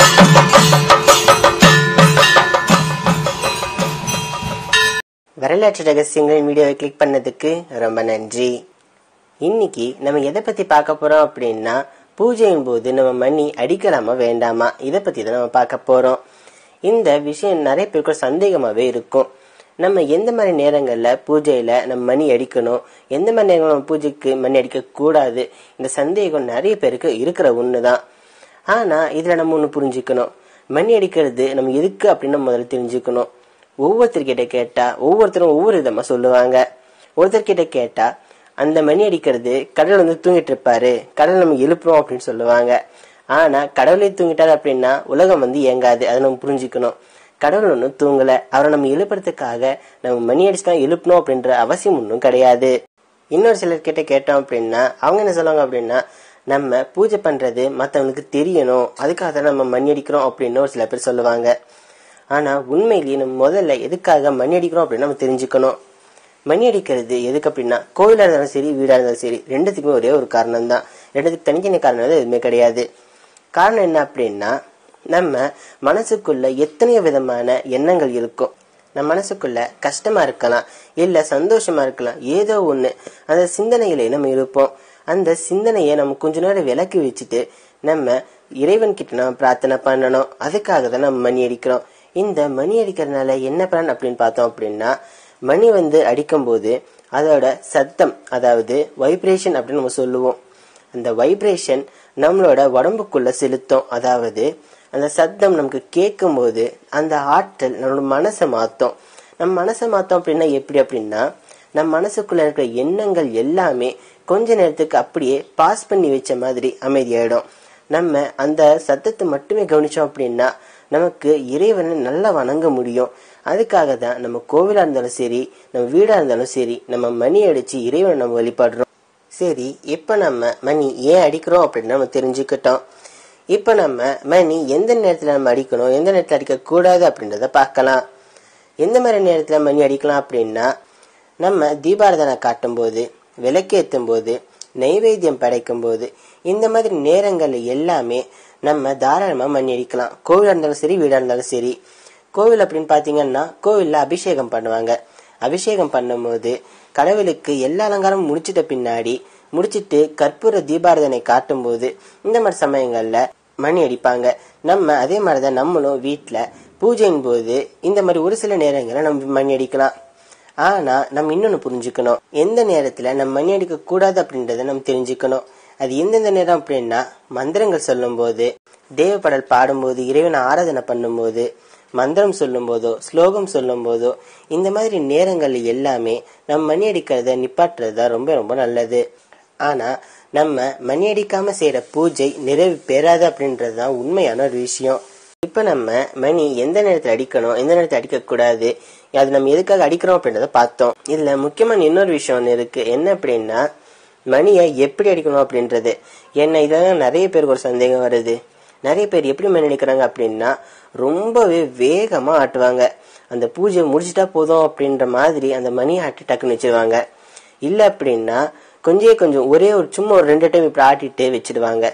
வரலாற்று ரகசியங்களின் வீடியோவை கிளிக் பண்ணதுக்கு ரொம்ப நன்றி இன்னைக்கு நம்ம எதை பத்தி பார்க்க போறோம் அப்படின்னா பூஜையின் போது நம்ம மணி அடிக்கலாமா வேண்டாமா இதை பத்தி தான் நம்ம பார்க்க போறோம் இந்த விஷயம் நிறைய பேருக்கு ஒரு சந்தேகமாவே இருக்கும் நம்ம எந்த மாதிரி நேரங்கள்ல பூஜையில நம்ம மணி அடிக்கணும் எந்த மாதிரி நேரங்கள் நம்ம பூஜைக்கு மணி அடிக்க கூடாது இந்த சந்தேகம் நிறைய பேருக்கு இருக்கிற ஒண்ணுதான் ஆனா இதுல நம்ம ஒண்ணு புரிஞ்சுக்கணும் மணி அடிக்கிறது நம்ம எதுக்கு அப்படின்னு நம்ம முதல்ல தெரிஞ்சுக்கணும் ஒவ்வொருத்தர்கிட்ட கேட்டா ஒவ்வொருத்தரும் ஒவ்வொரு விதமா சொல்லுவாங்க ஒருத்தர்கிட்ட கேட்டா அந்த மணி அடிக்கிறது கடவுள் வந்து தூங்கிட்டு இருப்பாரு கடவுள் நம்ம எழுப்புறோம் அப்படின்னு சொல்லுவாங்க ஆனா கடவுளே தூங்கிட்டாரு அப்படின்னா உலகம் வந்து இயங்காது அதை நம்ம புரிஞ்சுக்கணும் கடவுள் ஒன்றும் தூங்கல அவரை நம்ம எழுப்புறதுக்காக நம்ம மணி அடிச்சு தான் எழுப்பணும் அப்படின்ற அவசியம் ஒன்றும் கிடையாது இன்னொரு சிலர் கிட்ட கேட்டோம் அப்படின்னா அவங்க என்ன சொல்லுவாங்க அப்படின்னா நம்ம பூஜை பண்றது மத்தவங்களுக்கு தெரியணும் அதுக்காக தான் நம்ம மணி அடிக்கிறோம் அப்படின்னு ஒரு சில பேர் சொல்லுவாங்க ஆனா உண்மையிலேயே நம்ம முதல்ல எதுக்காக மணி அடிக்கிறோம் அப்படின்னு நம்ம தெரிஞ்சுக்கணும் மணி அடிக்கிறது எதுக்கு அப்படின்னா கோயிலா இருந்தாலும் சரி வீடா இருந்தாலும் சரி ரெண்டுத்துக்குமே ஒரே ஒரு காரணம் தான் ரெண்டுத்துக்கு தனித்தனி காரணம் வந்து எதுவுமே கிடையாது காரணம் என்ன அப்படின்னா நம்ம மனசுக்குள்ள எத்தனையோ விதமான எண்ணங்கள் இருக்கும் நம்ம மனசுக்குள்ள கஷ்டமா இருக்கலாம் இல்ல சந்தோஷமா இருக்கலாம் ஏதோ ஒண்ணு அந்த சிந்தனையிலே நம்ம இருப்போம் அந்த சிந்தனையை நம்ம கொஞ்ச நேரம் விலக்கி வச்சுட்டு நம்ம இறைவன் கிட்ட நம்ம பிரார்த்தனை பண்ணணும் அதுக்காக தான் நம்ம மணி அடிக்கிறோம் இந்த மணி அடிக்கிறதுனால என்ன பலன் அப்படின்னு பார்த்தோம் அப்படின்னா மணி வந்து அடிக்கும்போது அதோட சத்தம் அதாவது வைப்ரேஷன் அப்படின்னு நம்ம சொல்லுவோம் அந்த வைப்ரேஷன் நம்மளோட உடம்புக்குள்ள செலுத்தும் அதாவது அந்த சத்தம் நமக்கு கேட்கும்போது அந்த ஆற்றல் நம்மளோட மனசை மாத்தும் நம்ம மனசை மாத்தோம் அப்படின்னா எப்படி அப்படின்னா நம்ம மனசுக்குள்ள இருக்கிற எண்ணங்கள் எல்லாமே கொஞ்ச நேரத்துக்கு அப்படியே பாஸ் பண்ணி வச்ச மாதிரி அமைதியாயிடும் நம்ம அந்த சத்தத்தை மட்டுமே கவனிச்சோம் அப்படின்னா நமக்கு இறைவனை நல்லா வணங்க முடியும் அதுக்காக தான் நம்ம கோவிலா இருந்தாலும் சரி நம்ம வீடா இருந்தாலும் சரி நம்ம மணி அடிச்சு இறைவனை நம்ம வழிபடுறோம் சரி இப்ப நம்ம மணி ஏன் அடிக்கிறோம் அப்படின்னு நம்ம தெரிஞ்சுக்கிட்டோம் இப்ப நம்ம மணி எந்த நேரத்துல நம்ம அடிக்கணும் எந்த நேரத்துல அடிக்க கூடாது அப்படின்றத பார்க்கலாம் எந்த மாதிரி நேரத்துல மணி அடிக்கலாம் அப்படின்னா நம்ம தீபாரதனை காட்டும் போது விளக்கேற்றும் போது நைவேத்தியம் படைக்கும் போது இந்த மாதிரி நேரங்கள் எல்லாமே நம்ம தாராளமா மணி அடிக்கலாம் கோவிலா இருந்தாலும் சரி வீடா இருந்தாலும் சரி கோவில் அப்படின்னு பாத்தீங்கன்னா கோவில்ல அபிஷேகம் பண்ணுவாங்க அபிஷேகம் பண்ணும்போது கடவுளுக்கு எல்லா அலங்காரமும் முடிச்சிட்ட பின்னாடி முடிச்சிட்டு கற்பூர தீபாரதனை காட்டும் போது இந்த மாதிரி சமயங்கள்ல மணி அடிப்பாங்க நம்ம அதே மாதிரிதான் நம்மளும் வீட்டுல பூஜையின் போது இந்த மாதிரி ஒரு சில நேரங்களில் நம்ம மணி அடிக்கலாம் ஆனா நம்ம இன்னொன்னு புரிஞ்சுக்கணும் எந்த நேரத்துல நம்ம மணி அடிக்க கூடாது அப்படின்றத நம்ம தெரிஞ்சுக்கணும் அது எந்தெந்த நேரம் அப்படின்னா மந்திரங்கள் சொல்லும் போது தேவப்படல் பாடும்போது இறைவனை ஆராதனை பண்ணும்போது மந்திரம் சொல்லும் போதோ ஸ்லோகம் சொல்லும் போதோ இந்த மாதிரி நேரங்கள் எல்லாமே நம்ம மணி அடிக்கிறத நிப்பாட்டுறது தான் ரொம்ப ரொம்ப நல்லது ஆனா நம்ம மணி அடிக்காம செய்யற பூஜை நிறைவு பெறாது அப்படின்றது தான் உண்மையான ஒரு விஷயம் இப்ப நம்ம மணி எந்த நேரத்துல அடிக்கணும் எந்த நேரத்துல அடிக்க கூடாது அது நம்ம எதுக்காக அடிக்கிறோம் அப்படின்றத பார்த்தோம் இதுல முக்கியமான இன்னொரு விஷயம் ஒன்று இருக்கு என்ன அப்படின்னா மணியை எப்படி அடிக்கணும் அப்படின்றது என்ன இதெல்லாம் நிறைய பேருக்கு ஒரு சந்தேகம் வருது நிறைய பேர் எப்படி மணி அடிக்கிறாங்க அப்படின்னா ரொம்பவே வேகமா ஆட்டுவாங்க அந்த பூஜையை முடிச்சிட்டா போதும் அப்படின்ற மாதிரி அந்த மணியை ஆட்டி டக்குன்னு வச்சிருவாங்க இல்ல அப்படின்னா கொஞ்சம் கொஞ்சம் ஒரே ஒரு சும்மா ஒரு ரெண்டு டைம் இப்படி ஆட்டிட்டு வச்சிடுவாங்க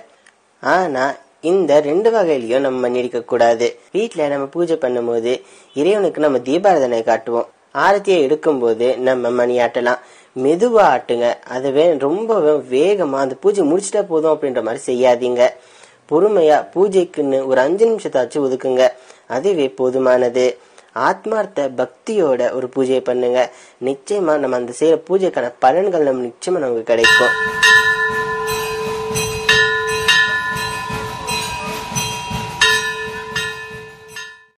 ஆனா இந்த ரெண்டு வகையிலயும் நம்ம மணி அடிக்க கூடாது வீட்டுல நம்ம பூஜை பண்ணும்போது இறைவனுக்கு நம்ம தீபாரதனை காட்டுவோம் ஆரத்தியை எடுக்கும்போது நம்ம மணி ஆட்டலாம் மெதுவா ஆட்டுங்க அதுவே ரொம்ப வேகமா அந்த பூஜை முடிச்சிட்டா போதும் அப்படின்ற மாதிரி செய்யாதீங்க பொறுமையா பூஜைக்குன்னு ஒரு அஞ்சு நிமிஷத்தாச்சும் ஒதுக்குங்க அதுவே போதுமானது ஆத்மார்த்த பக்தியோட ஒரு பூஜையை பண்ணுங்க நிச்சயமா நம்ம அந்த செய்யற பூஜைக்கான பலன்கள் நம்ம நிச்சயமா நமக்கு கிடைக்கும்